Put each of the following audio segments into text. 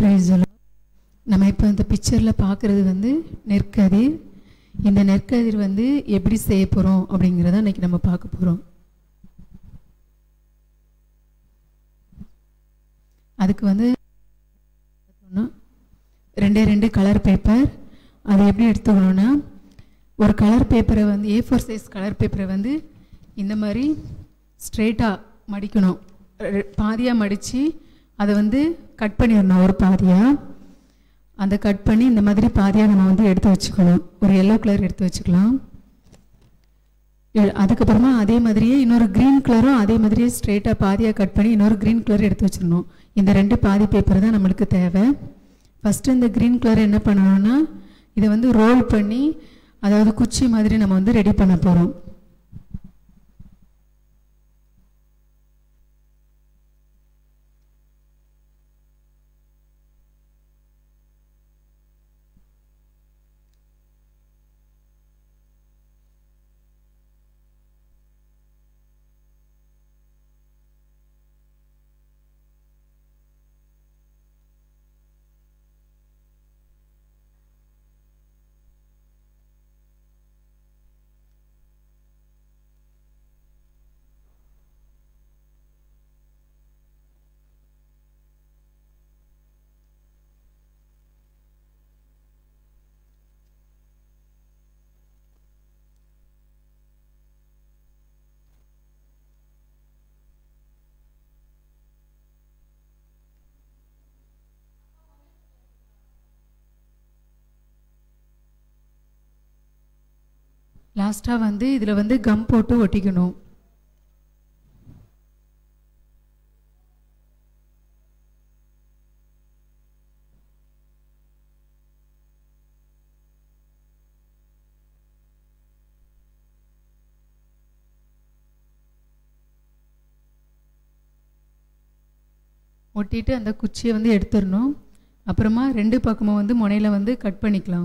Praise the Lord. நம்ம இப்போ இந்த பிக்சரில் பார்க்குறது வந்து நெற்கதிர் இந்த நெற்கதிர் வந்து எப்படி செய்ய போகிறோம் அப்படிங்கிறத இன்னைக்கு நம்ம பார்க்க போகிறோம் அதுக்கு வந்து ரெண்டே ரெண்டு கலர் பேப்பர் அதை எப்படி எடுத்துக்கணும்னா ஒரு கலர் பேப்பரை வந்து ஏ ஃபோர் சைஸ் கலர் பேப்பரை வந்து இந்த மாதிரி ஸ்ட்ரெயிட்டாக மடிக்கணும் பாதியாக மடித்து அதை வந்து கட் பண்ணிடணும் ஒரு பாதியாக அந்த கட் பண்ணி இந்த மாதிரி பாதியாக நம்ம வந்து எடுத்து வச்சுக்கணும் ஒரு எல்லோ கலர் எடுத்து வச்சுக்கலாம் எ- அதுக்கப்புறமா அதே மாதிரியே இன்னொரு க்ரீன் கலரும் அதே மாதிரியே ஸ்ட்ரெயிட்டாக பாதியாக கட் பண்ணி இன்னொரு க்ரீன் கலர் எடுத்து வச்சிடணும் இந்த ரெண்டு பாதி பேப்பர் தான் நம்மளுக்கு தேவை ஃபஸ்ட்டு இந்த க்ரீன் கலர் என்ன பண்ணணும்னா இதை வந்து ரோல் பண்ணி அதாவது குச்சி மாதிரி நம்ம வந்து ரெடி பண்ண போகிறோம் லாஸ்ட்டாக வந்து இதில் வந்து கம் போட்டு ஒட்டிக்கணும் ஒட்டிட்டு அந்த குச்சியை வந்து எடுத்துடணும் அப்புறமா ரெண்டு பக்கமும் வந்து முனையில் வந்து கட் பண்ணிக்கலாம்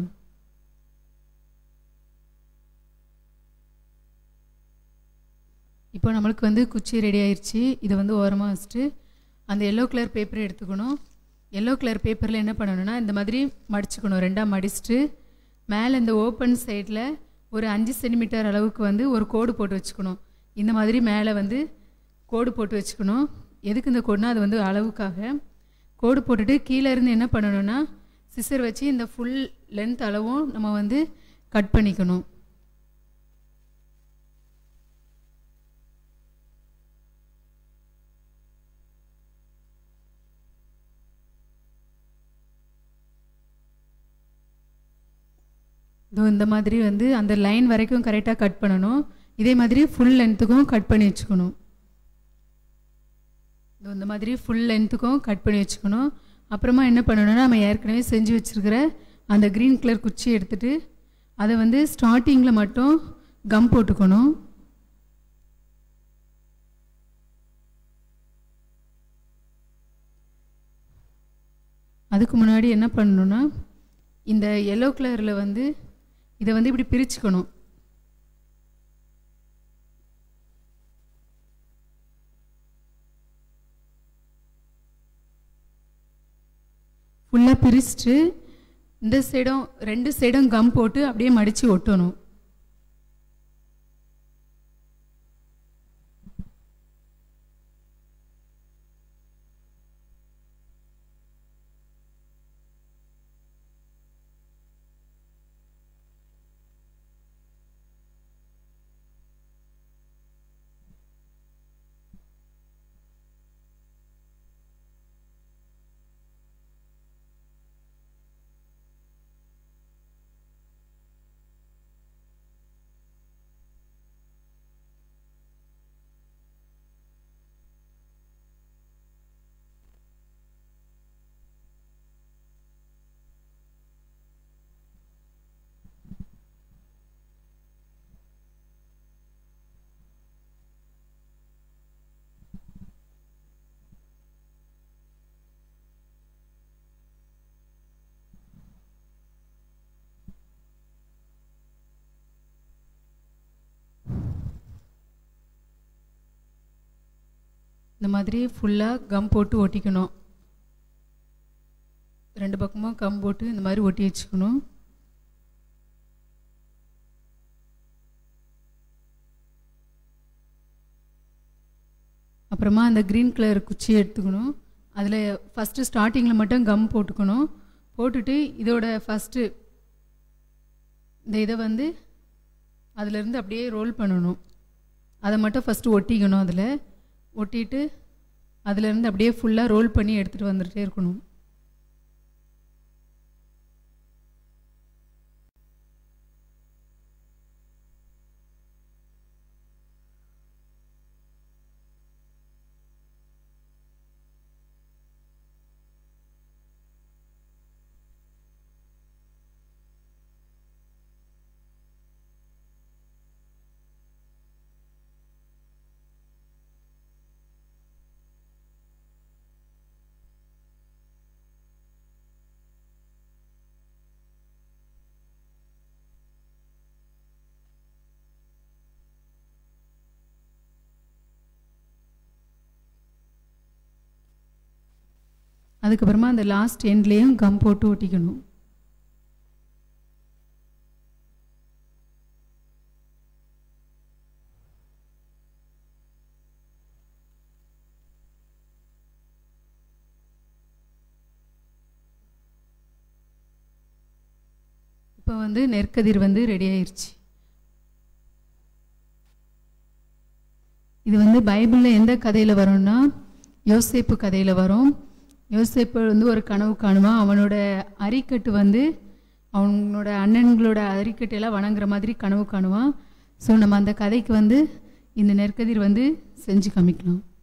இப்போ நம்மளுக்கு வந்து குச்சி ரெடி ஆயிருச்சு இதை வந்து ஓரமாக வச்சுட்டு அந்த எல்லோ கலர் பேப்பரை எடுத்துக்கணும் எல்லோ கலர் பேப்பரில் என்ன பண்ணணும்னா இந்த மாதிரி மடிச்சுக்கணும் ரெண்டாக மடிச்சுட்டு மேலே இந்த ஓப்பன் சைடில் ஒரு அஞ்சு சென்டிமீட்டர் அளவுக்கு வந்து ஒரு கோடு போட்டு வச்சுக்கணும் இந்த மாதிரி மேலே வந்து கோடு போட்டு வச்சுக்கணும் எதுக்கு இந்த கோடுனா அது வந்து அளவுக்காக கோடு போட்டுட்டு கீழே இருந்து என்ன பண்ணணும்னா சிசர் வச்சு இந்த ஃபுல் லென்த் அளவும் நம்ம வந்து கட் பண்ணிக்கணும் இதோ இந்த மாதிரி வந்து அந்த லைன் வரைக்கும் கரெக்டாக கட் பண்ணணும் இதே மாதிரி ஃபுல் லென்த்துக்கும் கட் பண்ணி வச்சுக்கணும் இதோ இந்த மாதிரி ஃபுல் லென்த்துக்கும் கட் பண்ணி வச்சுக்கணும் அப்புறமா என்ன பண்ணணும்னா நம்ம ஏற்கனவே செஞ்சு வச்சுருக்கிற அந்த க்ரீன் கலர் குச்சி எடுத்துட்டு அதை வந்து ஸ்டார்டிங்கில் மட்டும் கம் போட்டுக்கணும் அதுக்கு முன்னாடி என்ன பண்ணணும்னா இந்த எல்லோ கலரில் வந்து இதை வந்து இப்படி பிரிச்சுக்கணும் ஃபுல்லாக பிரிச்சுட்டு இந்த சைடும் ரெண்டு சைடும் கம் போட்டு அப்படியே மடித்து ஒட்டணும் இந்த மாதிரி ஃபுல்லாக கம் போட்டு ஒட்டிக்கணும் ரெண்டு பக்கமும் கம் போட்டு இந்த மாதிரி ஒட்டி வச்சுக்கணும் அப்புறமா அந்த க்ரீன் கலர் குச்சி எடுத்துக்கணும் அதில் ஃபஸ்ட்டு ஸ்டார்டிங்கில் மட்டும் கம் போட்டுக்கணும் போட்டுட்டு இதோட ஃபஸ்ட்டு இந்த இதை வந்து அதிலேருந்து அப்படியே ரோல் பண்ணணும் அதை மட்டும் ஃபஸ்ட்டு ஒட்டிக்கணும் அதில் ஒட்டிட்டு அதிலேருந்து அப்படியே ஃபுல்லாக ரோல் பண்ணி எடுத்துகிட்டு வந்துகிட்டே இருக்கணும் அதுக்கப்புறமா அந்த லாஸ்ட் எண்ட்லேயும் கம் போட்டு ஒட்டிக்கணும் இப்போ வந்து நெற்கதிர் வந்து ரெடி ஆயிருச்சு இது வந்து பைபிளில் எந்த கதையில் வரும்னா யோசேப்பு கதையில் வரும் யோசேப்பு வந்து ஒரு கனவு காணுவான் அவனோட அரிக்கட்டு வந்து அவனோட அண்ணன்களோட அரிக்கட்டையெல்லாம் வணங்குற மாதிரி கனவு காணுவான் ஸோ நம்ம அந்த கதைக்கு வந்து இந்த நெற்கதிர் வந்து செஞ்சு காமிக்கலாம்